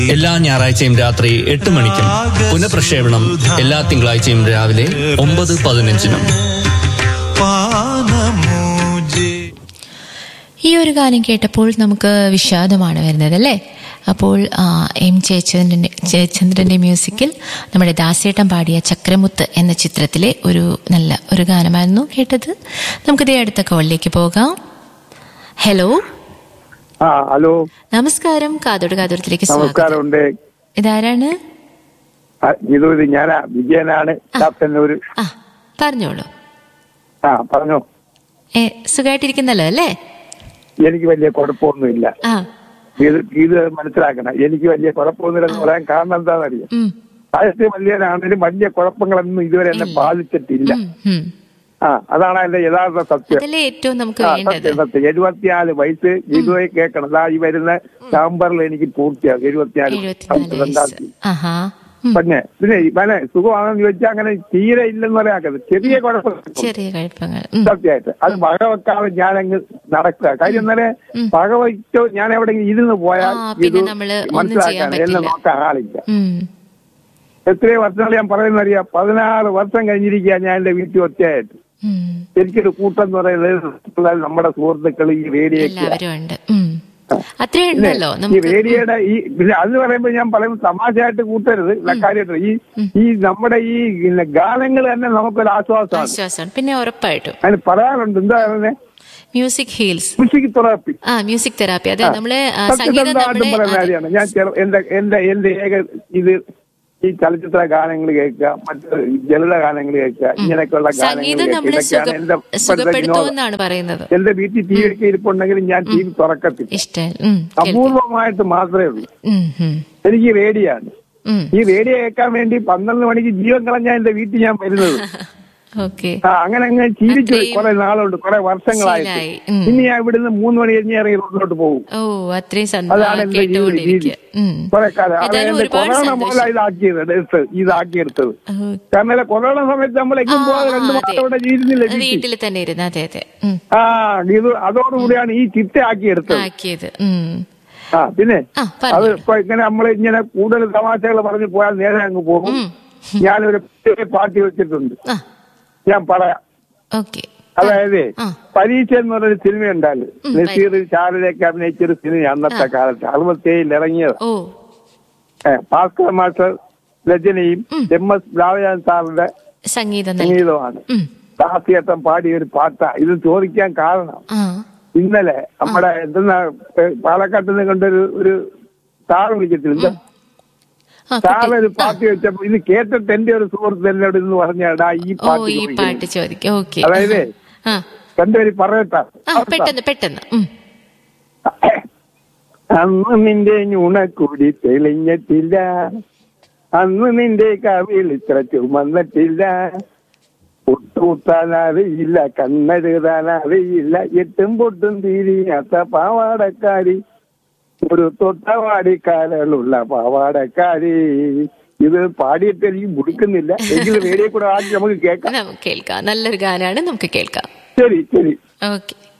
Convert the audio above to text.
എല്ലാ ഞായറാഴ്ചയും രാത്രി എട്ട് മണിക്കും പുനഃപ്രക്ഷേപണം എല്ലാ തിങ്കളാഴ്ചയും രാവിലെ ഒമ്പത് പതിനഞ്ചിനും പാനമൂജേ ഈ ഒരു ഗാനം കേട്ടപ്പോൾ നമുക്ക് വിഷാദമാണ് വരുന്നത് അല്ലേ അപ്പോൾ ആ, എം ജയചന്ദ്രന്റെ ജയചന്ദ്രന്റെ മ്യൂസിക്കിൽ നമ്മുടെ ദാസേട്ടൻ പാടിയ ചക്രമുത്ത് എന്ന ചിത്രത്തിലെ ഒരു നല്ല ഒരു ഗാനമായിരുന്നു കേട്ടത് നമുക്കിതേ അടുത്ത കോളിലേക്ക് പോകാം ഹലോ ആ ഹലോ നമസ്കാരം കാതോട് കാതോടത്തിലേക്ക് സ്വാഗതം നമസ്കാരമുണ്ട് ഇതാരാണ് ആ, ഇത് ഇത് ഞാനാ വിജയനാണ് ചാത്തന്നൂര് ആ പറഞ്ഞോളൂ ആ പറഞ്ഞോ ഏ സുഖമായിട്ടിരിക്കുന്നല്ലോ അല്ലേ എനിക്ക് വലിയ കുഴപ്പമൊന്നുമില്ല ആ ഇത് ഇത് മനസ്സിലാക്കണം എനിക്ക് വലിയ കുഴപ്പമൊന്നുമില്ലെന്ന് പറയാൻ കാരണം എന്താണെന്നറിയാം ഉം, സാഹിത്യ വലിയനാണെങ്കിലും വലിയ കുഴപ്പങ്ങളൊന്നും ഇതുവരെ എന്നെ ബാധിച്ചിട്ടില്ല ഉം, ഉം. ആ അതാണ് എന്റെ യഥാർത്ഥ സത്യം അതല്ലേ ഏറ്റവും നമുക്ക് ആ, വേണ്ടത് സത്യം സത്യം എഴുപത്തിനാല് വയസ്സ് ഇതുവരെ കേൾക്കണം അതാ ഈ വരുന്ന നവംബറിൽ എനിക്ക് പൂർത്തിയാകും എഴുപത്തിനാല് എഴുപത്തിനാല് രണ്ടാം വയസ്സ് തീയതി ആഹാ ഉം. പിന്നെ പിന്നെ ഇവനെ സുഖമാണെന്ന് ചോദിച്ചാൽ അങ്ങനെ തീരെ ഇല്ലെന്ന് പറയാക്കത് ചെറിയ കുഴപ്പം ചെറിയ കുഴപ്പങ്ങൾ ഉം. സത്യമായിട്ട് അത് വകവെക്കാതെ ഞാനങ്ങ് നടക്കുക കാര്യം എന്നാലേ വകവയ്ക്കോ ഞാൻ എവിടെയെങ്കിലും ഇരുന്ന് പോയാൽ ആ, പിന്നെ ഇത് നമ്മള് ഒന്നും ചെയ്യാൻ മനസ്സിലാക്കാൻ എന്നെ പറ്റില്ല. നോക്കാൻ ആളില്ല ഉം. എത്രയോ വർഷങ്ങൾ ഞാൻ പറയുന്നറിയാം പതിനാറ് വർഷം കഴിഞ്ഞിരിക്കുക ഞാൻ എന്റെ വീട്ടിൽ ഒറ്റയായിട്ട് ഉം. എനിക്കൊരു കൂട്ടം എന്ന് പറയുന്നത് നമ്മുടെ സുഹൃത്തുക്കൾ ഈ റേഡിയോ എല്ലാവരും ഉണ്ട് ഉം. അത്രേ ഉണ്ടല്ലോ ഈ നമുക്ക് റേഡിയോയുടെ ഈ പിന്നെ അത് പറയുമ്പോ ഞാൻ പറയും തമാശയായിട്ട് കൂട്ടരുത് ഇല്ല കാര്യമായിട്ട് ഈ ഈ നമ്മുടെ ഈ പിന്നെ ഗാനങ്ങൾ തന്നെ നമുക്കൊരു ആശ്വാസമാണ് ആശ്വാസമാണ് പിന്നെ ഉറപ്പായിട്ടും അതിന് പറയാറുണ്ട് എന്താ പറയുന്നത് മ്യൂസിക് ഹീൽസ് മ്യൂസിക് തെറാപ്പി ആ മ്യൂസിക് തെറാപ്പി അതെ നമ്മള് ആ, സംഗീതം സത്യസന്ധമായിട്ടും നമ്മുടെ പറയുന്ന കാര്യമാണ് ഞാൻ ചെറു- എന്റെ എന്റെ എന്റെ ഏക ഇത് ഈ ചലച്ചിത്ര ഗാനങ്ങൾ കേൾക്കുക മറ്റ് ജലത ഗാനങ്ങൾ കേൾക്കുക ഇങ്ങനെയൊക്കെയുള്ള ഗാനങ്ങൾ സംഗീതം കേൾക്കുക നമ്മളെ ഇതൊക്കെയാണ് എന്റെ ഇപ്പോഴത്തെ വിനോദം സുഖപ്പെടുത്തുമെന്നാണ് പറയുന്നത് എന്റെ വീട്ടിൽ ടി വി ഒക്കെ ഇരിപ്പുണ്ടെങ്കിലും ഞാൻ ടി വി തുറക്കത്തില്ല ഇഷ്ടം ഉം, കേൾക്കാം. അപൂർവമായിട്ട് മാത്രമേ ഉള്ളൂ ഉം, ഉം, എനിക്ക് റേഡിയാണ് ഉം. ഈ റേഡിയോ കേൾക്കാൻ വേണ്ടി പന്ത്രണ്ട് മണിക്ക് ജീവൻ കളഞ്ഞാ എന്റെ വീട്ടിൽ ഞാൻ വരുന്നത് ഓക്കെ ആ അങ്ങനെ അങ്ങനെ ശീലിച്ചു അത്രയും കുറെ നാളുണ്ട് കുറെ വർഷങ്ങളായിട്ട് ശീലായി. ഉം. ഇനി ഞാൻ ഇവിടുന്ന് മൂന്ന് മണി കഴിഞ്ഞ് ഇറങ്ങി റോഡിലോട്ട് പോകും ഓ അത്രയും അതാണ് സന്തോഷം എന്റെ ജീവിത രീതി കേട്ടുകൊണ്ടിരിക്കുക ഉം. കുറെ കാലം അത് ഏതായാലും എന്റെ ഒരുപാട് കൊറോണ സന്തോഷം മൂലം ഇതാക്കിയത് എടുത്ത് ഇതാക്കിയെടുത്തത് ഓ, കാരണം ഇല്ല, കൊറോണ സമയത്ത് നമ്മൾ ആ, എങ്ങും പോകാതെ രണ്ട് അതെ. മാസം ഇവിടെ ജീവിക്കുന്നില്ല വീട്ടിൽ വീട്ടിൽ തന്നെ ഇരുന്ന് അതെ അതെ ഉം. ആ ഇത് അതോടുകൂടിയാണ് ഈ ചിട്ട ആക്കിയെടുത്തത് ആക്കിയത് ഉം. ആ പിന്നെ ആ, പറഞ്ഞോ. അത് ഇപ്പൊ ഇങ്ങനെ നമ്മൾ ഇങ്ങനെ കൂടുതൽ തമാശകൾ പറഞ്ഞ് പോയാൽ നേരെ അങ്ങ് പോകും ഉം. ഞാനൊരു പ്രത്യേക പാർട്ടി വെച്ചിട്ടുണ്ട് ആ ഞാൻ പറയാം ഓക്കെ അതായത് ആ. പരീക്ഷ എന്ന് പറഞ്ഞൊരു സിനിമ ഉണ്ടാല് ഉം, നസീർ ശാരദയൊക്കെ അഭിനയിച്ചൊരു സിനിമ അന്നത്തെ കാലത്ത് അറുപത്തേഴിൽ ഇറങ്ങിയത് ഓ ഏ, ഭാസ്കർ മാസ്റ്റർ രചനയും എം എസ് രാമചന്ദ്രൻ സാറിന്റെ സംഗീതം നൽകി സംഗീതമാണ് ഉം. ദാസിയേട്ടൻ പാടിയ ഒരു പാട്ടാ ഇത് ചോദിക്കാൻ കാരണം ആ ഇന്നലെ നമ്മുടെ എന്തെന്നാ ഏ, പാലക്കാട്ട് നിന്ന് കണ്ടൊരു ഒരു സാറ് വിളിക്കത്തില്ല എന്താ ആ, സാറ് കുട്ടി- ഒരു പാട്ട് വെച്ചപ്പോ ഇത് കേട്ടിട്ട് എന്റെ ഒരു സുഹൃത്ത് എന്നോട് ഇന്ന് പറഞ്ഞാടാ ഈ ഓ പാട്ട് ഈ ചോദിക്കണം. പാട്ട് ചോദിക്കാം ഓക്കെ അതായത് ആ രണ്ടുപേരും പറയട്ടാ ആ പെട്ടെന്ന് പെട്ടെന്ന് ഉം. അന്ന് നിന്റെ ഞുണക്കുടി തെളിഞ്ഞിട്ടില്ല അന്ന് നിന്റെ കവിൾ ഇത്ര ചുമന്നിട്ടില്ല പൊട്ടുകുത്താൻ അറിയില്ല കണ്ണെഴുതാൻ അറിയില്ല എട്ടും പൊട്ടും തിരിയാത്ത പാവാടക്കാരി ഒരു തൊട്ടവാടിക്കാലുള്ള പാവാടക്കാരി ഇത് പാടിയിട്ട് എനിക്ക് മുടുക്കുന്നില്ല എങ്കിലും റേഡിയോ കൂടെ ആദ്യം നമുക്ക് കേൾക്കാം നമുക്ക് കേൾക്കാം നല്ലൊരു ഗാനാണ് നമുക്ക് കേൾക്കാം ശരി ശരി ഓക്കെ